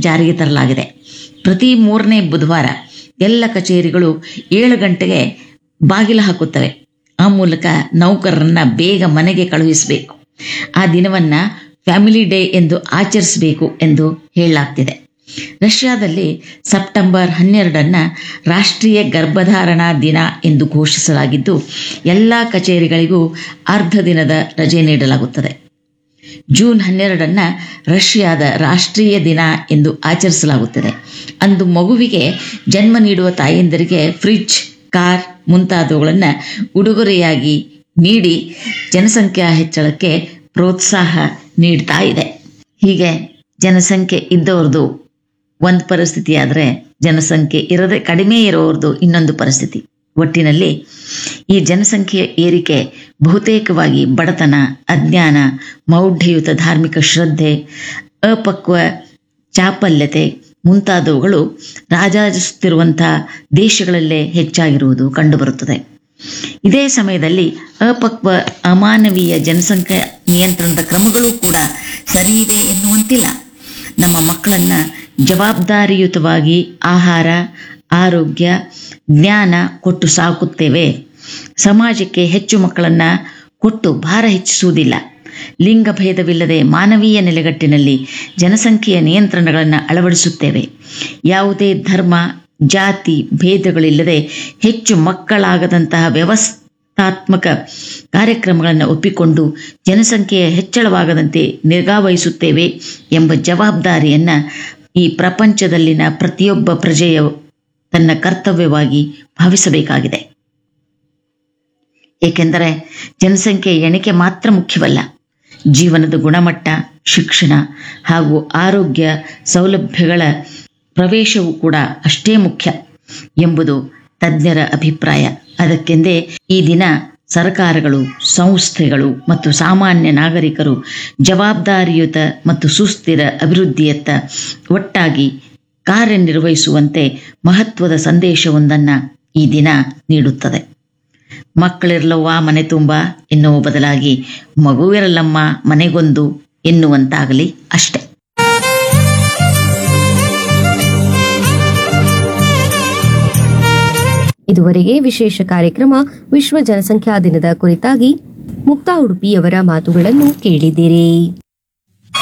ಜಾರಿಗೆ ತರಲಾಗಿದೆ ಪ್ರತಿ ಮೂರನೇ ಬುಧವಾರ ಎಲ್ಲ ಕಚೇರಿಗಳು ಏಳು ಗಂಟೆಗೆ ಬಾಗಿಲು ಹಾಕುತ್ತವೆ ಆ ಮೂಲಕ ನೌಕರರನ್ನ ಬೇಗ ಮನೆಗೆ ಕಳುಹಿಸಬೇಕು ಆ ದಿನವನ್ನ ಫ್ಯಾಮಿಲಿ ಡೇ ಎಂದು ಆಚರಿಸಬೇಕು ಎಂದು ಹೇಳಲಾಗ್ತಿದೆ ರಷ್ಯಾದಲ್ಲಿ ಸೆಪ್ಟೆಂಬರ್ ಹನ್ನೆರಡನ್ನ ರಾಷ್ಟ್ರೀಯ ಗರ್ಭಧಾರಣಾ ದಿನ ಎಂದು ಘೋಷಿಸಲಾಗಿದ್ದು ಎಲ್ಲ ಕಚೇರಿಗಳಿಗೂ ಅರ್ಧ ದಿನದ ರಜೆ ನೀಡಲಾಗುತ್ತದೆ ಜೂನ್ ಹನ್ನೆರಡನ್ನ ರಷ್ಯಾದ ರಾಷ್ಟ್ರೀಯ ದಿನ ಎಂದು ಆಚರಿಸಲಾಗುತ್ತದೆ ಅಂದು ಮಗುವಿಗೆ ಜನ್ಮ ನೀಡುವ ತಾಯಂದಿರಿಗೆ ಫ್ರಿಡ್ಜ್ ಕಾರ್ ಮುಂತಾದವುಗಳನ್ನು ಉಡುಗೊರೆಯಾಗಿ ನೀಡಿ ಜನಸಂಖ್ಯಾ ಹೆಚ್ಚಳಕ್ಕೆ ಪ್ರೋತ್ಸಾಹ ನೀಡ್ತಾ ಇದೆ ಹೀಗೆ ಜನಸಂಖ್ಯೆ ಇದ್ದವ್ರದ್ದು ಒಂದು ಪರಿಸ್ಥಿತಿ ಆದರೆ ಜನಸಂಖ್ಯೆ ಇರದೆ ಕಡಿಮೆ ಇರೋರ್ದು ಇನ್ನೊಂದು ಪರಿಸ್ಥಿತಿ ಒಟ್ಟಿನಲ್ಲಿ ಈ ಜನಸಂಖ್ಯೆಯ ಏರಿಕೆ ಬಹುತೇಕವಾಗಿ ಬಡತನ ಅಜ್ಞಾನ ಮೌಢ್ಯಯುತ ಧಾರ್ಮಿಕ ಶ್ರದ್ಧೆ ಅಪಕ್ವ ಚಾಪಲ್ಯತೆ ಮುಂತಾದವುಗಳು ರಾಜಾಜಿಸುತ್ತಿರುವಂಥ ದೇಶಗಳಲ್ಲೇ ಹೆಚ್ಚಾಗಿರುವುದು ಕಂಡುಬರುತ್ತದೆ ಇದೇ ಸಮಯದಲ್ಲಿ ಅಪಕ್ವ ಅಮಾನವೀಯ ಜನಸಂಖ್ಯಾ ನಿಯಂತ್ರಣದ ಕ್ರಮಗಳೂ ಕೂಡ ಸರಿಯಿದೆ ಎನ್ನುವಂತಿಲ್ಲ ನಮ್ಮ ಮಕ್ಕಳನ್ನ ಜವಾಬ್ದಾರಿಯುತವಾಗಿ ಆಹಾರ ಆರೋಗ್ಯ ಜ್ಞಾನ ಕೊಟ್ಟು ಸಾಕುತ್ತೇವೆ ಸಮಾಜಕ್ಕೆ ಹೆಚ್ಚು ಮಕ್ಕಳನ್ನ ಕೊಟ್ಟು ಭಾರ ಹೆಚ್ಚಿಸುವುದಿಲ್ಲ ಲಿಂಗ ಭೇದವಿಲ್ಲದೆ ಮಾನವೀಯ ನೆಲೆಗಟ್ಟಿನಲ್ಲಿ ಜನಸಂಖ್ಯೆಯ ನಿಯಂತ್ರಣಗಳನ್ನು ಅಳವಡಿಸುತ್ತೇವೆ ಯಾವುದೇ ಧರ್ಮ ಜಾತಿ ಭೇದಗಳಿಲ್ಲದೆ ಹೆಚ್ಚು ಮಕ್ಕಳಾಗದಂತಹ ವ್ಯವಸ್ಥಾತ್ಮಕ ಕಾರ್ಯಕ್ರಮಗಳನ್ನು ಒಪ್ಪಿಕೊಂಡು ಜನಸಂಖ್ಯೆಯ ಹೆಚ್ಚಳವಾಗದಂತೆ ನಿಗಾವಹಿಸುತ್ತೇವೆ ಎಂಬ ಜವಾಬ್ದಾರಿಯನ್ನ ಈ ಪ್ರಪಂಚದಲ್ಲಿನ ಪ್ರತಿಯೊಬ್ಬ ಪ್ರಜೆಯ ತನ್ನ ಕರ್ತವ್ಯವಾಗಿ ಭಾವಿಸಬೇಕಾಗಿದೆ ಏಕೆಂದರೆ ಜನಸಂಖ್ಯೆ ಎಣಿಕೆ ಮಾತ್ರ ಮುಖ್ಯವಲ್ಲ ಜೀವನದ ಗುಣಮಟ್ಟ ಶಿಕ್ಷಣ ಹಾಗೂ ಆರೋಗ್ಯ ಸೌಲಭ್ಯಗಳ ಪ್ರವೇಶವೂ ಕೂಡ ಅಷ್ಟೇ ಮುಖ್ಯ ಎಂಬುದು ತಜ್ಞರ ಅಭಿಪ್ರಾಯ ಅದಕ್ಕೆಂದೇ ಈ ದಿನ ಸರ್ಕಾರಗಳು ಸಂಸ್ಥೆಗಳು ಮತ್ತು ಸಾಮಾನ್ಯ ನಾಗರಿಕರು ಜವಾಬ್ದಾರಿಯುತ ಮತ್ತು ಸುಸ್ಥಿರ ಅಭಿವೃದ್ಧಿಯತ್ತ ಒಟ್ಟಾಗಿ ಕಾರ್ಯನಿರ್ವಹಿಸುವಂತೆ ಮಹತ್ವದ ಸಂದೇಶವೊಂದನ್ನು ಈ ದಿನ ನೀಡುತ್ತದೆ ಮಕ್ಕಳಿರಲವ್ವ ಮನೆ ತುಂಬ ಎನ್ನುವ ಬದಲಾಗಿ ಮಗುವಿರಲಮ್ಮ ಮನೆಗೊಂದು ಎನ್ನುವಂತಾಗಲಿ ಅಷ್ಟೆ ಇದುವರೆಗೆ ವಿಶೇಷ ಕಾರ್ಯಕ್ರಮ ವಿಶ್ವ ಜನಸಂಖ್ಯಾ ದಿನದ ಕುರಿತಾಗಿ ಮುಕ್ತಾ ಉಡುಪಿಯವರ ಮಾತುಗಳನ್ನು ಕೇಳಿದಿರಿ